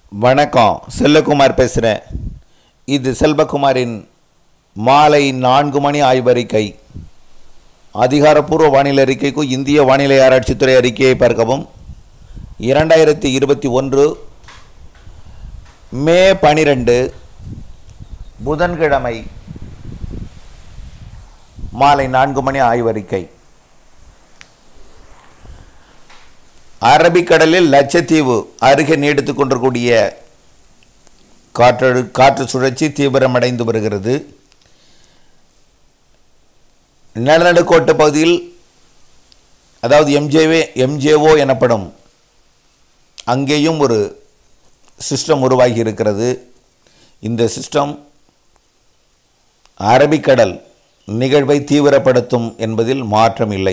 வணக்கம் செல்லகுமார் பேசுகிறேன் இது செல்வகுமாரின் மாலை நான்கு மணி ஆய்வறிக்கை அதிகாரப்பூர்வ வானிலை அறிக்கைக்கும் இந்திய வானிலை ஆராய்ச்சித்துறை அறிக்கையை பார்க்கவும் இரண்டாயிரத்தி இருபத்தி ஒன்று மே பனிரெண்டு புதன்கிழமை மாலை நான்கு மணி ஆய்வறிக்கை அரபிக்கடலில் லட்சத்தீவு அருகே நீடித்துக் கொண்டிருக்கூடிய காற்று காற்று சுழற்சி தீவிரமடைந்து வருகிறது நிலநடுக்கோட்டு பகுதியில் அதாவது எம்ஜேவே எம்ஜேஓ எனப்படும் அங்கேயும் ஒரு சிஸ்டம் உருவாகி இருக்கிறது இந்த சிஸ்டம் அரபிக்கடல் நிகழ்வை தீவிரப்படுத்தும் என்பதில் மாற்றம் இல்லை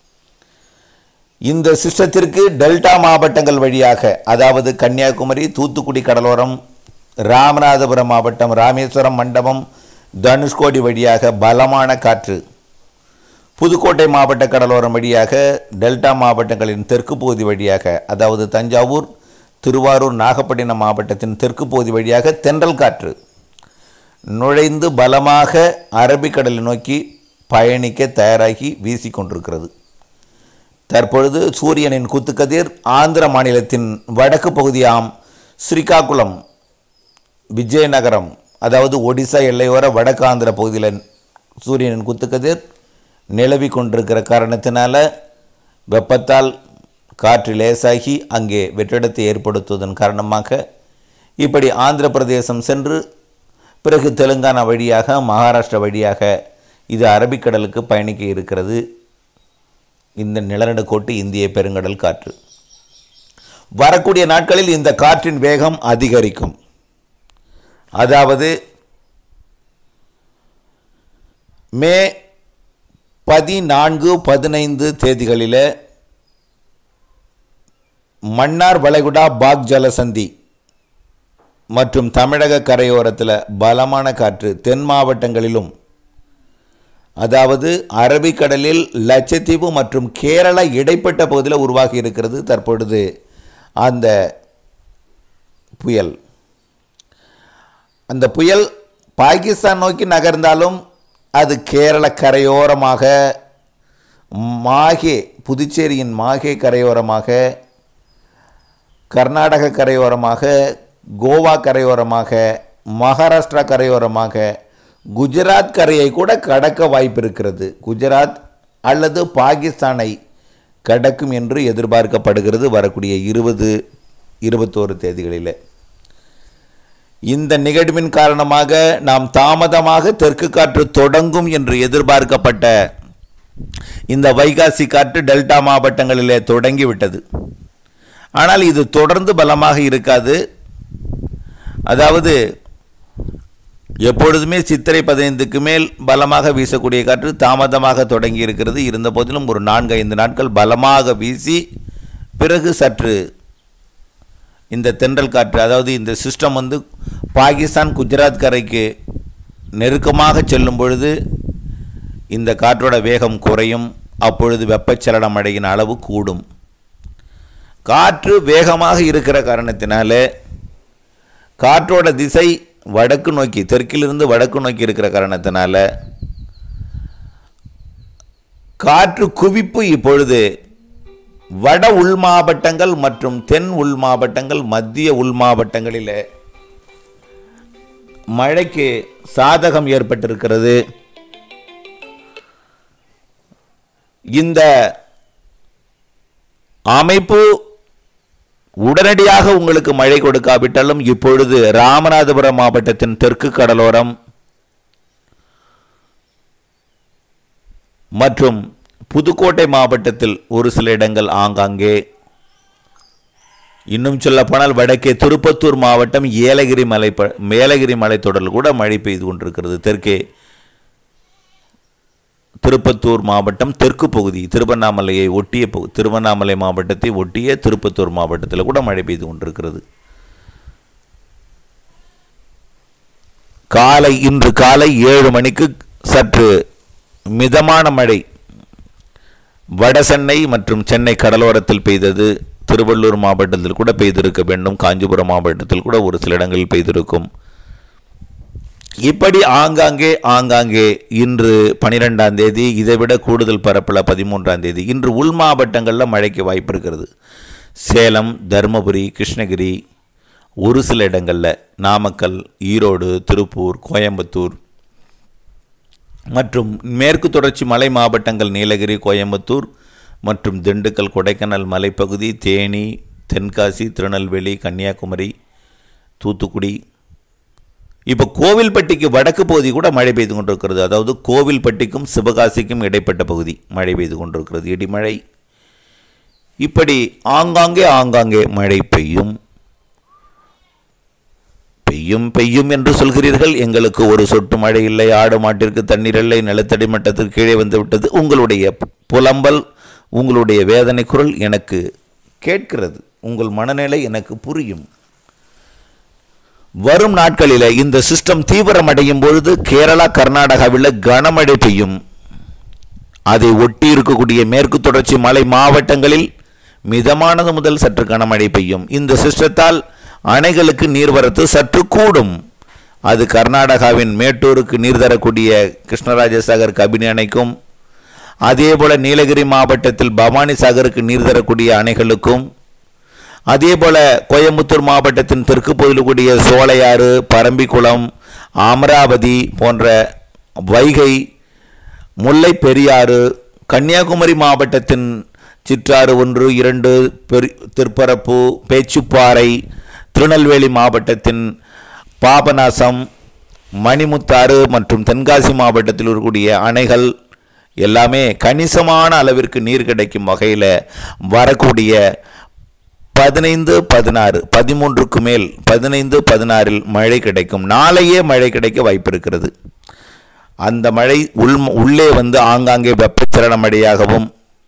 இந்த சிஸ்டத்திற்கு டெல்டா மாவட்டங்கள் வழியாக அதாவது கன்னியாகுமரி தூத்துக்குடி கடலோரம் ராமநாதபுரம் மாவட்டம் ராமேஸ்வரம் மண்டபம் தனுஷ்கோடி வழியாக பலமான காற்று புதுக்கோட்டை மாவட்ட கடலோரம் வழியாக டெல்டா மாவட்டங்களின் தெற்கு பகுதி வழியாக அதாவது தஞ்சாவூர் திருவாரூர் நாகப்பட்டினம் மாவட்டத்தின் தெற்கு பகுதி வழியாக தென்றல் காற்று நுழைந்து பலமாக அரபிக்கடலை நோக்கி பயணிக்க தயாராகி வீசிக்கொண்டிருக்கிறது தற்பொழுது சூரியனின் குத்துக்கதிர் ஆந்திர மாநிலத்தின் வடக்கு பகுதியாம் ஸ்ரீகாகுளம் விஜயநகரம் அதாவது ஒடிசா எல்லையோர வடக்கு ஆந்திர பகுதியில் சூரியனின் குத்துக்கதிர் நிலவி கொண்டிருக்கிற காரணத்தினால வெப்பத்தால் காற்று லேசாகி அங்கே வெற்றிடத்தை ஏற்படுத்துவதன் காரணமாக இப்படி ஆந்திர பிரதேசம் சென்று பிறகு தெலுங்கானா வழியாக மகாராஷ்டிரா வழியாக இது அரபிக்கடலுக்கு பயணிக்க இருக்கிறது இந்த நிலநடுக்கோட்டு இந்திய பெருங்கடல் காற்று வரக்கூடிய நாட்களில் இந்த காற்றின் வேகம் அதிகரிக்கும் அதாவது மே பதினான்கு பதினைந்து தேதிகளில் மன்னார் வளைகுடா பாக் ஜலசந்தி மற்றும் தமிழக கரையோரத்தில் பலமான காற்று தென் மாவட்டங்களிலும் அதாவது அரபிக்கடலில் லட்சத்தீவு மற்றும் கேரளா இடைப்பட்ட பகுதியில் உருவாகி இருக்கிறது தற்பொழுது அந்த புயல் அந்த புயல் பாகிஸ்தான் நோக்கி நகர்ந்தாலும் அது கேரள கரையோரமாக மாகே புதுச்சேரியின் மாகே கரையோரமாக கர்நாடக கரையோரமாக கோவா கரையோரமாக மகாராஷ்டிரா கரையோரமாக குஜராத் கரையை கூட கடக்க வாய்ப்பு இருக்கிறது குஜராத் அல்லது பாகிஸ்தானை கடக்கும் என்று எதிர்பார்க்கப்படுகிறது வரக்கூடிய இருபது இருபத்தோரு தேதிகளில் இந்த நிகழ்வின் காரணமாக நாம் தாமதமாக தெற்கு காற்று தொடங்கும் என்று எதிர்பார்க்கப்பட்ட இந்த வைகாசி காற்று டெல்டா மாவட்டங்களிலே தொடங்கிவிட்டது ஆனால் இது தொடர்ந்து பலமாக இருக்காது அதாவது எப்பொழுதுமே சித்திரை பதினைந்துக்கு மேல் பலமாக வீசக்கூடிய காற்று தாமதமாக தொடங்கி இருக்கிறது இருந்த போதிலும் ஒரு நான்கு ஐந்து நாட்கள் பலமாக வீசி பிறகு சற்று இந்த தென்றல் காற்று அதாவது இந்த சிஸ்டம் வந்து பாகிஸ்தான் குஜராத் கரைக்கு நெருக்கமாக செல்லும் பொழுது இந்த காற்றோட வேகம் குறையும் அப்பொழுது வெப்பச்சலனம் அடைகிற அளவு கூடும் காற்று வேகமாக இருக்கிற காரணத்தினால காற்றோட திசை வடக்கு நோக்கி தெற்கிலிருந்து வடக்கு நோக்கி இருக்கிற காரணத்தினால காற்று குவிப்பு இப்பொழுது வட உள் மாவட்டங்கள் மற்றும் தென் உள் மாவட்டங்கள் மத்திய உள் மாவட்டங்களில் மழைக்கு சாதகம் ஏற்பட்டிருக்கிறது இந்த அமைப்பு உடனடியாக உங்களுக்கு மழை கொடுக்காவிட்டாலும் இப்பொழுது ராமநாதபுரம் மாவட்டத்தின் தெற்கு கடலோரம் மற்றும் புதுக்கோட்டை மாவட்டத்தில் ஒரு சில இடங்கள் ஆங்காங்கே இன்னும் சொல்லப்போனால் வடக்கே திருப்பத்தூர் மாவட்டம் ஏலகிரி மலை ஏலகிரி மலைத்தொடரில் கூட மழை பெய்து கொண்டிருக்கிறது தெற்கே திருப்பத்தூர் மாவட்டம் தெற்கு பகுதி திருவண்ணாமலையை ஒட்டிய பகு திருவண்ணாமலை மாவட்டத்தை ஒட்டிய திருப்பத்தூர் மாவட்டத்தில் கூட மழை பெய்து கொண்டிருக்கிறது காலை இன்று காலை ஏழு மணிக்கு சற்று மிதமான மழை வட சென்னை மற்றும் சென்னை கடலோரத்தில் பெய்தது திருவள்ளூர் மாவட்டத்தில் கூட பெய்திருக்க வேண்டும் காஞ்சிபுரம் மாவட்டத்தில் கூட ஒரு சில இடங்களில் பெய்திருக்கும் இப்படி ஆங்காங்கே ஆங்காங்கே இன்று பனிரெண்டாம் தேதி இதைவிட கூடுதல் பரப்பில் பதிமூன்றாம் தேதி இன்று உள் மாவட்டங்களில் மழைக்கு வாய்ப்பு இருக்கிறது சேலம் தருமபுரி கிருஷ்ணகிரி ஒரு சில இடங்களில் நாமக்கல் ஈரோடு திருப்பூர் கோயம்புத்தூர் மற்றும் மேற்கு தொடர்ச்சி மலை மாவட்டங்கள் நீலகிரி கோயம்புத்தூர் மற்றும் திண்டுக்கல் கொடைக்கானல் மலைப்பகுதி தேனி தென்காசி திருநெல்வேலி கன்னியாகுமரி தூத்துக்குடி இப்போ கோவில்பட்டிக்கு வடக்கு பகுதி கூட மழை பெய்து கொண்டிருக்கிறது அதாவது கோவில்பட்டிக்கும் சிவகாசிக்கும் இடைப்பட்ட பகுதி மழை பெய்து கொண்டிருக்கிறது இடிமழை இப்படி ஆங்காங்கே ஆங்காங்கே மழை பெய்யும் பெய்யும் பெய்யும் என்று சொல்கிறீர்கள் எங்களுக்கு ஒரு சொட்டு மழை இல்லை ஆடு மாட்டிற்கு தண்ணீர் இல்லை நிலத்தடி மட்டத்திற்கு கீழே வந்து விட்டது உங்களுடைய புலம்பல் உங்களுடைய வேதனை குரல் எனக்கு கேட்கிறது உங்கள் மனநிலை எனக்கு புரியும் வரும் நாட்களில் இந்த சிஸ்டம் தீவிரமடையும் பொழுது கேரளா கர்நாடகாவில் கனமழை பெய்யும் அதை ஒட்டி இருக்கக்கூடிய மேற்கு தொடர்ச்சி மலை மாவட்டங்களில் மிதமானது முதல் சற்று கனமழை பெய்யும் இந்த சிஸ்டத்தால் அணைகளுக்கு நீர்வரத்து சற்று கூடும் அது கர்நாடகாவின் மேட்டூருக்கு நீர் தரக்கூடிய கிருஷ்ணராஜசாகர் கபினி அணைக்கும் அதே போல நீலகிரி மாவட்டத்தில் பவானி சாகருக்கு நீர் தரக்கூடிய அணைகளுக்கும் அதே போல கோயம்புத்தூர் மாவட்டத்தின் தெற்கு பகுதியில் கூடிய சோலையாறு பரம்பிக்குளம் அமராவதி போன்ற வைகை முல்லை பெரியாறு கன்னியாகுமரி மாவட்டத்தின் சிற்றாறு ஒன்று இரண்டு பெரி திருப்பரப்பு பேச்சுப்பாறை திருநெல்வேலி மாவட்டத்தின் பாபநாசம் மணிமுத்தாறு மற்றும் தென்காசி மாவட்டத்தில் இருக்கக்கூடிய அணைகள் எல்லாமே கணிசமான அளவிற்கு நீர் கிடைக்கும் வகையில் வரக்கூடிய பதினைந்து பதினாறு பதிமூன்றுக்கு மேல் பதினைந்து பதினாறில் மழை கிடைக்கும் நாளையே மழை கிடைக்க வாய்ப்பு இருக்கிறது அந்த மழை உள் உள்ளே வந்து ஆங்காங்கே வெப்பச்சலன மழையாகவும்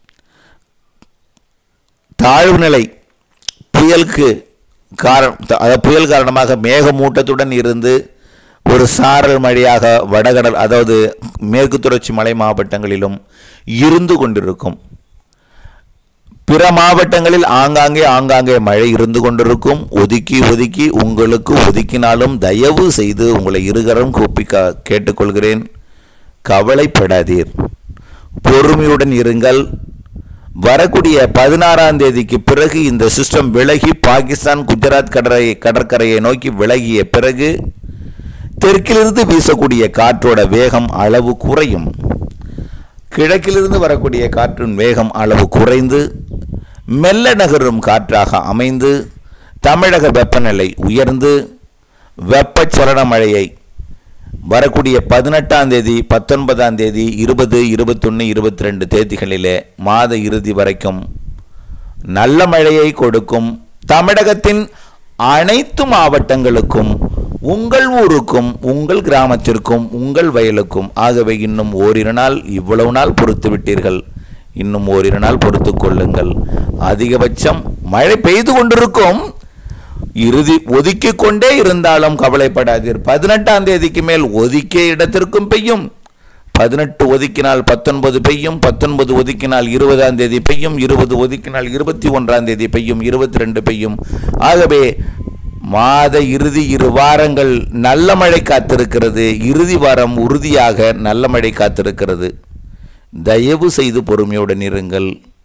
தாழ்வு நிலை புயலுக்கு காரணம் அதாவது புயல் காரணமாக மேகமூட்டத்துடன் இருந்து ஒரு சாரல் மழையாக வடகடல் அதாவது மேற்கு தொடர்ச்சி மலை மாவட்டங்களிலும் இருந்து கொண்டிருக்கும் பிற மாவட்டங்களில் ஆங்காங்கே ஆங்காங்கே மழை இருந்து கொண்டிருக்கும் ஒதுக்கி ஒதுக்கி உங்களுக்கு ஒதுக்கினாலும் தயவு செய்து உங்களை இருகரம் கூப்பி கா- கேட்டுக்கொள்கிறேன் கவலைப்படாதீர் பொறுமையுடன் இருங்கள் வரக்கூடிய பதினாறாம் தேதிக்கு பிறகு இந்த சிஸ்டம் விலகி பாகிஸ்தான் குஜராத் கடற்கரை கடற்கரையை நோக்கி விலகிய பிறகு தெற்கிலிருந்து வீசக்கூடிய காற்றோட வேகம் அளவு குறையும் கிழக்கிலிருந்து வரக்கூடிய காற்றின் வேகம் அளவு குறைந்து மெல்ல நகரும் காற்றாக அமைந்து தமிழக வெப்பநிலை உயர்ந்து வெப்பச்சலன மழையை வரக்கூடிய பதினெட்டாம் தேதி பத்தொன்பதாம் தேதி இருபது இருபத்தொன்று இருபத்தி ரெண்டு தேதிகளிலே மாத இறுதி வரைக்கும் நல்ல மழையை கொடுக்கும் தமிழகத்தின் அனைத்து மாவட்டங்களுக்கும் உங்கள் ஊருக்கும் உங்கள் கிராமத்திற்கும் உங்கள் வயலுக்கும் ஆகவே இன்னும் ஓரிரு நாள் இவ்வளவு நாள் பொறுத்து விட்டீர்கள் இன்னும் ஓரிரு நாள் பொறுத்து கொள்ளுங்கள் அதிகபட்சம் மழை பெய்து கொண்டிருக்கும் இறுதி ஒதுக்கிக் கொண்டே இருந்தாலும் கவலைப்படாதீர் பதினெட்டாம் தேதிக்கு மேல் ஒதுக்கிய இடத்திற்கும் பெய்யும் பதினெட்டு ஒதுக்கினால் பத்தொன்பது பெய்யும் பத்தொன்பது ஒதுக்கினால் இருபதாம் தேதி பெய்யும் இருபது ஒதுக்கினால் இருபத்தி ஒன்றாம் தேதி பெய்யும் இருபத்தி ரெண்டு பெய்யும் ஆகவே மாத இறுதி இரு வாரங்கள் நல்ல மழை காத்திருக்கிறது இறுதி வாரம் உறுதியாக நல்ல மழை காத்திருக்கிறது தயவு செய்து பொறுமையுடன் இருங்கள்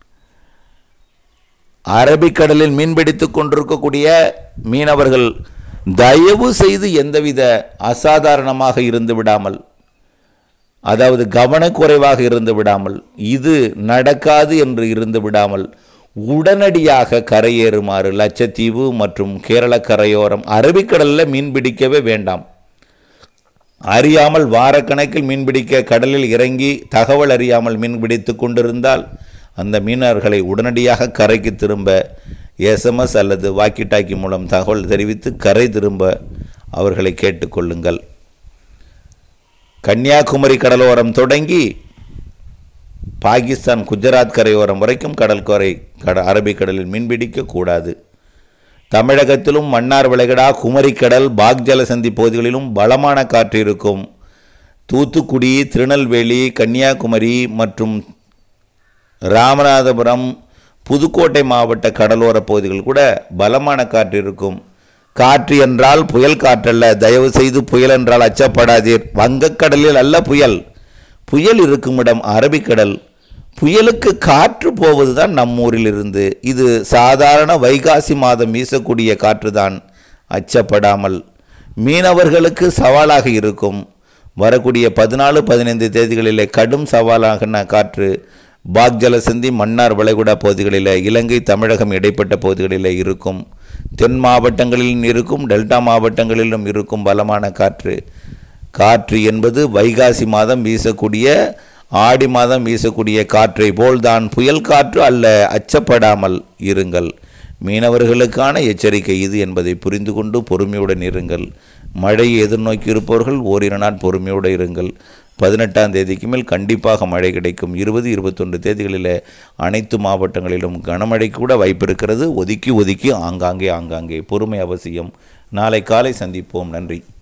அரபிக்கடலில் மீன்பிடித்துக் கொண்டிருக்கக்கூடிய மீனவர்கள் தயவு செய்து எந்தவித அசாதாரணமாக இருந்து விடாமல் அதாவது கவனக்குறைவாக இருந்து விடாமல் இது நடக்காது என்று இருந்து விடாமல் உடனடியாக கரையேறுமாறு லட்சத்தீவு மற்றும் கேரள கரையோரம் அரபிக்கடலில் மீன் பிடிக்கவே வேண்டாம் அறியாமல் வாரக்கணக்கில் மீன்பிடிக்க கடலில் இறங்கி தகவல் அறியாமல் மீன் பிடித்து கொண்டிருந்தால் அந்த மீனவர்களை உடனடியாக கரைக்கு திரும்ப எஸ்எம்எஸ் அல்லது வாக்கி டாக்கி மூலம் தகவல் தெரிவித்து கரை திரும்ப அவர்களை கேட்டுக்கொள்ளுங்கள் கன்னியாகுமரி கடலோரம் தொடங்கி பாகிஸ்தான் குஜராத் கரையோரம் வரைக்கும் கடற்கரை கட அரபிக்கடலில் மீன்பிடிக்க கூடாது தமிழகத்திலும் மன்னார் விளைகடா குமரிக்கடல் பாக்ஜல சந்தி பகுதிகளிலும் பலமான காற்று இருக்கும் தூத்துக்குடி திருநெல்வேலி கன்னியாகுமரி மற்றும் ராமநாதபுரம் புதுக்கோட்டை மாவட்ட கடலோர பகுதிகள் கூட பலமான காற்று இருக்கும் காற்று என்றால் புயல் காற்றல்ல தயவு செய்து புயல் என்றால் அச்சப்படாதீர் வங்கக்கடலில் அல்ல புயல் புயல் இருக்கும் இடம் அரபிக்கடல் புயலுக்கு காற்று போவதுதான் நம்மூரில் இருந்து இது சாதாரண வைகாசி மாதம் வீசக்கூடிய காற்றுதான் அச்சப்படாமல் மீனவர்களுக்கு சவாலாக இருக்கும் வரக்கூடிய பதினாலு பதினைந்து தேதிகளிலே கடும் சவாலாக காற்று பாக்ஜல சிந்தி மன்னார் வளைகுடா பகுதிகளில் இலங்கை தமிழகம் இடைப்பட்ட பகுதிகளில் இருக்கும் தென் மாவட்டங்களிலும் இருக்கும் டெல்டா மாவட்டங்களிலும் இருக்கும் பலமான காற்று காற்று என்பது வைகாசி மாதம் வீசக்கூடிய ஆடி மாதம் வீசக்கூடிய காற்றை போல்தான் புயல் காற்று அல்ல அச்சப்படாமல் இருங்கள் மீனவர்களுக்கான எச்சரிக்கை இது என்பதை புரிந்து கொண்டு பொறுமையுடன் இருங்கள் மழையை எதிர்நோக்கி இருப்பவர்கள் ஓரிரு நாள் பொறுமையோடு இருங்கள் பதினெட்டாம் தேதிக்கு மேல் கண்டிப்பாக மழை கிடைக்கும் இருபது இருபத்தொன்று தேதிகளில் அனைத்து மாவட்டங்களிலும் கனமழை கூட வாய்ப்பு இருக்கிறது ஒதுக்கி ஒதுக்கி ஆங்காங்கே ஆங்காங்கே பொறுமை அவசியம் நாளை காலை சந்திப்போம் நன்றி